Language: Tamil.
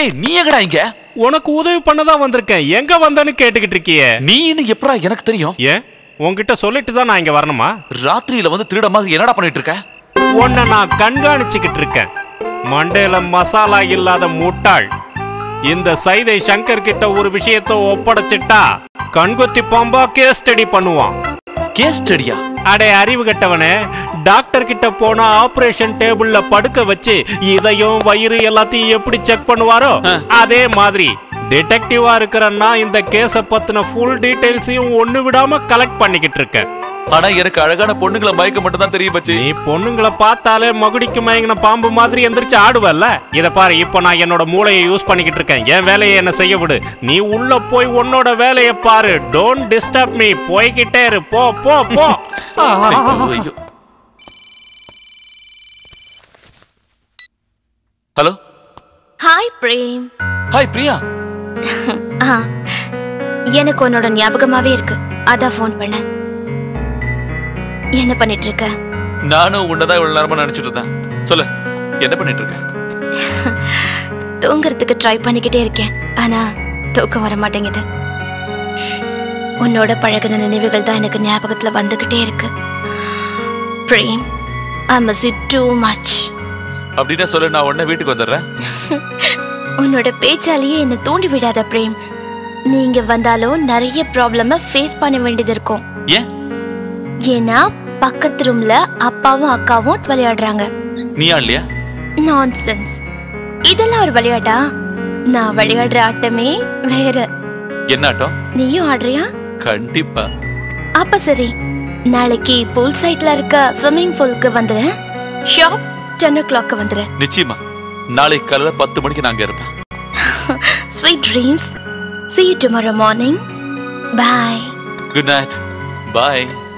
டேய் நீ எங்கடா இங்க உனக்கு உதவி பண்ணதான் வந்திருக்கேன் எங்க வந்தேன்னு கேட்டுக்கிட்டு இருக்கியே நீ இன்னும் எப்படா எனக்கு தெரியும் ஏன் உன்கிட்ட சொல்லிட்டு தான் நான் இங்க வரணுமா ராத்திரியில வந்து திருட மாதிரி என்னடா பண்ணிட்டு இருக்க உன்னை நான் கண்காணிச்சுக்கிட்டு இருக்கேன் மண்டையில மசாலா இல்லாத முட்டாள் இந்த சைதை சங்கர் கிட்ட ஒரு விஷயத்தை ஒப்படைச்சிட்டா கண்கொத்தி பாம்பா கேஸ் ஸ்டடி பண்ணுவான் கேஸ் ஸ்டடியா அடே அறிவு கட்டவனே டாக்டர் கிட்ட போனா ஆபரேஷன் டேபிள்ல படுக்க வச்சு இதயம் வயிறு எல்லாத்தையும் எப்படி செக் பண்ணுவாரோ அதே மாதிரி டிடெக்டிவா இருக்கிற நான் இந்த கேஸ பத்தின ஃபுல் டீடைல்ஸையும் ஒண்ணு விடாம கலெக்ட் பண்ணிக்கிட்டு இருக்கேன் ஆனா எனக்கு அழகான பொண்ணுங்களை மயக்க மட்டும் தான் தெரியும் பச்சி நீ பொண்ணுங்களை பார்த்தாலே மகுடிக்கு மயங்கின பாம்பு மாதிரி எந்திரிச்சு ஆடுவல்ல இத பாரு இப்போ நான் என்னோட மூளையை யூஸ் பண்ணிக்கிட்டு இருக்கேன் என் வேலையை என்ன செய்ய விடு நீ உள்ள போய் உன்னோட வேலையை பாரு டோன்ட் டிஸ்டர்ப் மீ போய்கிட்டே இரு போ போ போ ஐயோ, ஐயோ. Hello hi Prem hi Priya ஆ, எனக்கு உன்னோட ஞாபகமாவே இருக்கு அதான் ஃபோன் பண்ணேன் என்ன பண்ணிட்டு இருக்க நானும் உன்னதான் இவ்வளவு நேரமா நினைச்சிட்டு இருந்தேன் சொல்லு என்ன பண்ணிட்டு இருக்க தூங்குறதுக்கு ட்ரை பண்ணிக்கிட்டே இருக்கேன் ஆனா தூக்கம் வர மாட்டேங்குது உன்னோட பழகின நினைவுகள் தான் எனக்கு ஞாபகத்துல வந்துகிட்டே இருக்கு Prem I miss it too much அப்படின்னா சொல்லு நான் உடனே வீட்டுக்கு வந்துடுறேன் உன்னோட பேச்சாலேயே என்னை தூண்டி விடாத பிரேம் நீங்க வந்தாலும் நிறைய ப்ராப்ளம ஃபேஸ் பண்ண வேண்டியது இருக்கும் ஏன் ஏன்னா பக்கத்து ரூம்ல அப்பாவும் அக்காவும் விளையாடுறாங்க நீயா இல்லையா நான்சென்ஸ் இதெல்லாம் ஒரு விளையாட்டா நான் விளையாடுற ஆட்டமே வேற என்ன ஆட்டம் நீயும் ஆடுறியா கண்டிப்பா அப்ப சரி நாளைக்கு பூல் சைட்ல இருக்க ஸ்விம்மிங் பூலுக்கு வந்துரு ஷாப் டென் ஓ கிளாக் வந்துரு நிச்சயமா நாளைக்கு காலையில பத்து மணிக்கு நான் அங்க இருப்பேன் sweet dreams see you tomorrow morning bye good night bye